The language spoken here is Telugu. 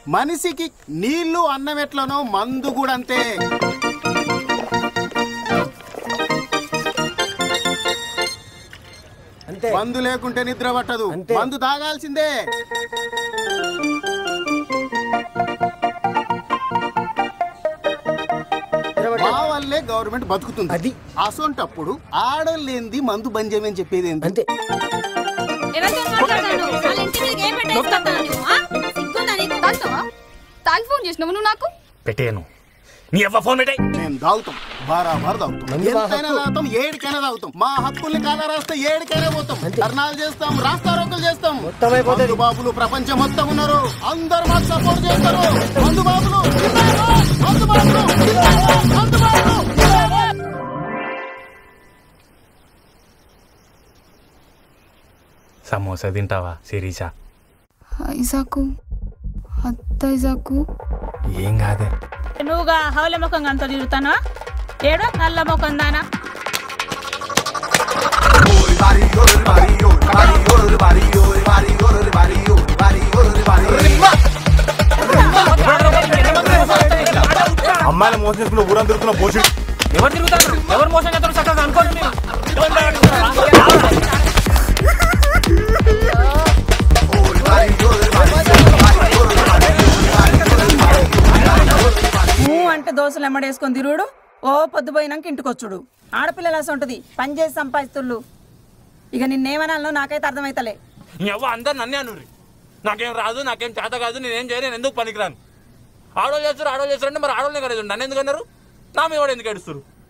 మనిషికి నీళ్లు అన్నం ఎట్లనో మందు కూడా అంతే అంతే మందు లేకుంటే నిద్ర పట్టదు అంతే. మందు తాగాల్సిందే మా వల్లే గవర్నమెంట్ బతుకుతుంది అది. అసొంటప్పుడు ఆడలేంది మందు బంద్ చేయమని చెప్పేది ఏంది అంతే ఎవరితో మాట్లాడతాను వాళ్ళ ఇంటి మీదకి ఏం పెట్టేసుకుంటావు నువ్వు ఆ? సిగ్గుందా నీకు తాగుతావా తాగి ఫోన్ చేసినావు నువ్వు నాకు పెట్టేయను నీ అవ్వ ఫోన్ పెట్టాయి మేము తాగుతాం బారాబార్ తాగుతాం మందు మా ఎంతైనా హక్కు. తాగుతాం ఏడికైనా తాగుతాం మా హక్కుల్ని కాదా రాస్తే ఏడికైనా పోతాం అంతే. ధర్నాలు చేస్తాం రాస్తారోకలు చేస్తాం మొత్తం అయిపోతది. మందు బాబులు ప్రపంచం మొత్తం ఉన్నారు అందరు మాకు సపోర్ట్ చేస్తారు మందు బాబులు జిందాబాద్! మందు బాబులు జిందాబాద్! మందు బాబులు జిందాబాద్! సమోసా తింటావా శిరీష ఐజాకు అత్త ఐజాకు ఏం కాదే నువ్వుగా హౌల ముఖంగా అంత తిరుగుతానా ఏడో నల్ల ముఖం దానా అమ్మాయిల మోసం చేసుకుని ఊరం తిరుగుతున్న పోషి ఎవరు తిరుగుతారు ఎవరు మోసం చేస్తారు చక్కగా అనుకోండి మీరు ఊ అంటే దోశలు ఎమ్మడేసుకొని తిరుగుడు ఓ పొద్దుపోయినాక ఇంటికొచ్చుడు ఆడపిల్లలు అసలు ఉంటుంది పని చేసి సంపాదిస్తుళ్ళు ఇక నిన్నేమనాలో నాకైతే అర్థమైతలే ఎవ్వ అందరు నన్నే అనుర్రి నాకేం రాదు నాకేం చేత కాదు నేనేం చేయను నేను ఎందుకు పనికిరాను ఆడోళ్ళు చేస్తారు ఆడోళ్ళు చేస్తారు అంటే మరి ఆడోళ్ళనే కదా నన్ను ఎందుకు అన్నారు నా మీద కూడా ఎందుకు ఏడుస్తారు